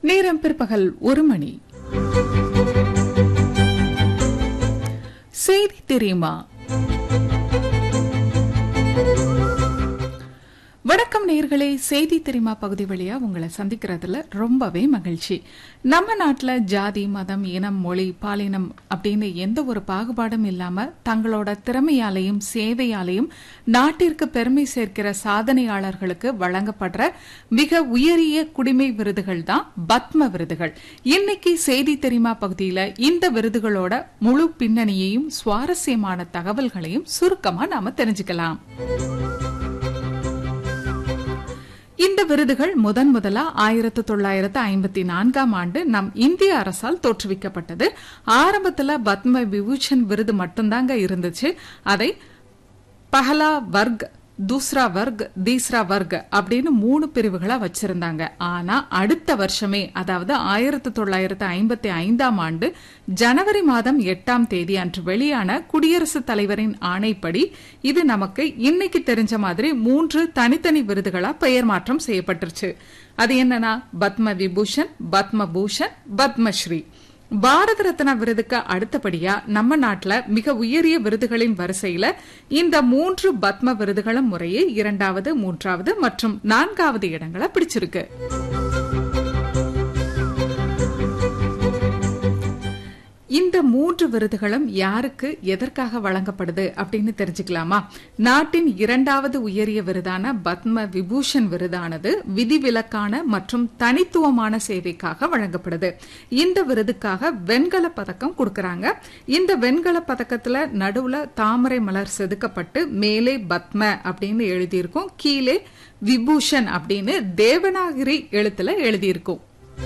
நேரம் பிற்பகல் ஒரு மணி செய்தி தெரியுமா வணக்கம் நேர்களே செய்தி தெரியுமா பகுதி வழியா உங்களை சந்திக்கிறதுல ரொம்பவே மகிழ்ச்சி நம்ம நாட்டுல ஜாதி மதம் இனம் மொழி பாலினம் அப்படின்னு எந்த ஒரு பாகுபாடும் இல்லாம தங்களோட திறமையாலையும் சேவையாலையும் நாட்டிற்கு பெருமை சேர்க்கிற சாதனையாளர்களுக்கு வழங்கப்படுற மிக உயரிய குடிமை விருதுகள் தான் பத்ம விருதுகள் இன்னைக்கு செய்தி தெரியுமா பகுதியில இந்த விருதுகளோட முழு பின்னணியையும் சுவாரஸ்யமான தகவல்களையும் சுருக்கமா நாம தெரிஞ்சுக்கலாம் இந்த விருதுகள் முதன் முதலா ஆயிரத்து தொள்ளாயிரத்து ஐம்பத்தி நான்காம் ஆண்டு நம் இந்திய அரசால் தோற்றுவிக்கப்பட்டது ஆரம்பத்துல பத்ம விபூஷன் விருது மட்டும்தாங்க இருந்துச்சு அதை பஹலா வர்க் தூஸ்ரா வர்க் தீஸ்ரா வர்க் அப்படின்னு மூணு பிரிவுகளா வச்சிருந்தாங்க ஆனா அடுத்த வருஷமே அதாவது ஆயிரத்து தொள்ளாயிரத்து ஐம்பத்தி ஐந்தாம் ஆண்டு ஜனவரி மாதம் எட்டாம் தேதி அன்று வெளியான குடியரசுத் தலைவரின் ஆணைப்படி இது நமக்கு இன்னைக்கு தெரிஞ்ச மாதிரி மூன்று தனித்தனி விருதுகளா பெயர் மாற்றம் செய்யப்பட்டுருச்சு அது என்னன்னா பத்ம விபூஷன் பத்ம பூஷன் பத்மஸ்ரீ பாரத ரத்னா விருதுக்கு அடுத்தபடியா நம்ம நாட்டுல மிக உயரிய விருதுகளின் வரிசையில இந்த மூன்று பத்ம விருதுகளும் முறையே இரண்டாவது மூன்றாவது மற்றும் நான்காவது இடங்களை பிடிச்சிருக்கு இந்த மூன்று விருதுகளும் யாருக்கு எதற்காக வழங்கப்படுது அப்படின்னு தெரிஞ்சுக்கலாமா நாட்டின் இரண்டாவது உயரிய விருதான பத்ம விபூஷன் விருதானது விதிவிலக்கான மற்றும் தனித்துவமான சேவைக்காக வழங்கப்படுது இந்த விருதுக்காக வெண்கல பதக்கம் கொடுக்கறாங்க இந்த வெண்கல பதக்கத்துல நடுவுல தாமரை மலர் செதுக்கப்பட்டு மேலே பத்ம அப்படின்னு எழுதியிருக்கும் கீழே விபூஷன் அப்படின்னு தேவநாகரி எழுத்துல எழுதியிருக்கும்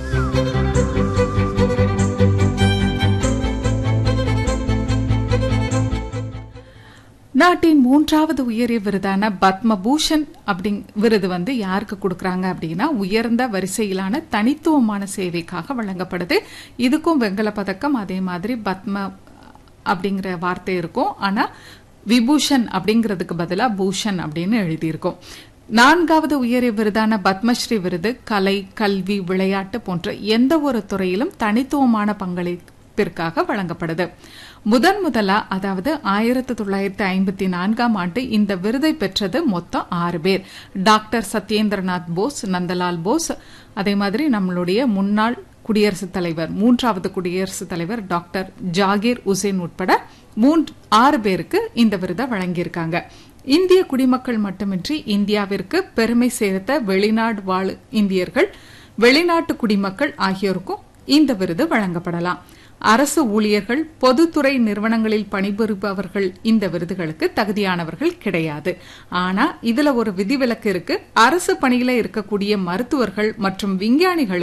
நாட்டின் மூன்றாவது உயரிய விருதான பத்ம பூஷன் அப்படி விருது வந்து யாருக்கு கொடுக்கறாங்க அப்படின்னா உயர்ந்த வரிசையிலான தனித்துவமான சேவைக்காக வழங்கப்படுது இதுக்கும் வெங்கல பதக்கம் அதே மாதிரி பத்ம அப்படிங்கிற வார்த்தை இருக்கும் ஆனா விபூஷன் அப்படிங்கிறதுக்கு பதிலா பூஷன் அப்படின்னு எழுதியிருக்கும் நான்காவது உயரிய விருதான பத்மஸ்ரீ விருது கலை கல்வி விளையாட்டு போன்ற எந்த ஒரு துறையிலும் தனித்துவமான பங்களிப்பிற்காக வழங்கப்படுது முதன் முதலா அதாவது ஆயிரத்தி தொள்ளாயிரத்தி ஐம்பத்தி நான்காம் ஆண்டு இந்த விருதை பெற்றது மொத்தம் ஆறு பேர் டாக்டர் சத்யேந்திரநாத் போஸ் நந்தலால் போஸ் அதே மாதிரி நம்மளுடைய முன்னாள் குடியரசுத் தலைவர் மூன்றாவது குடியரசுத் தலைவர் டாக்டர் ஜாகீர் உசேன் உட்பட மூன்று ஆறு பேருக்கு இந்த விருதை வழங்கியிருக்காங்க இந்திய குடிமக்கள் மட்டுமின்றி இந்தியாவிற்கு பெருமை சேர்த்த வெளிநாடு வாழ் இந்தியர்கள் வெளிநாட்டு குடிமக்கள் ஆகியோருக்கும் இந்த விருது வழங்கப்படலாம் அரசு ஊழியர்கள் பொதுத்துறை நிறுவனங்களில் பணிபுரிபவர்கள் இந்த விருதுகளுக்கு தகுதியானவர்கள் கிடையாது ஆனா இதுல ஒரு விதிவிலக்கு இருக்கு அரசு பணியில இருக்கக்கூடிய மருத்துவர்கள் மற்றும் விஞ்ஞானிகள்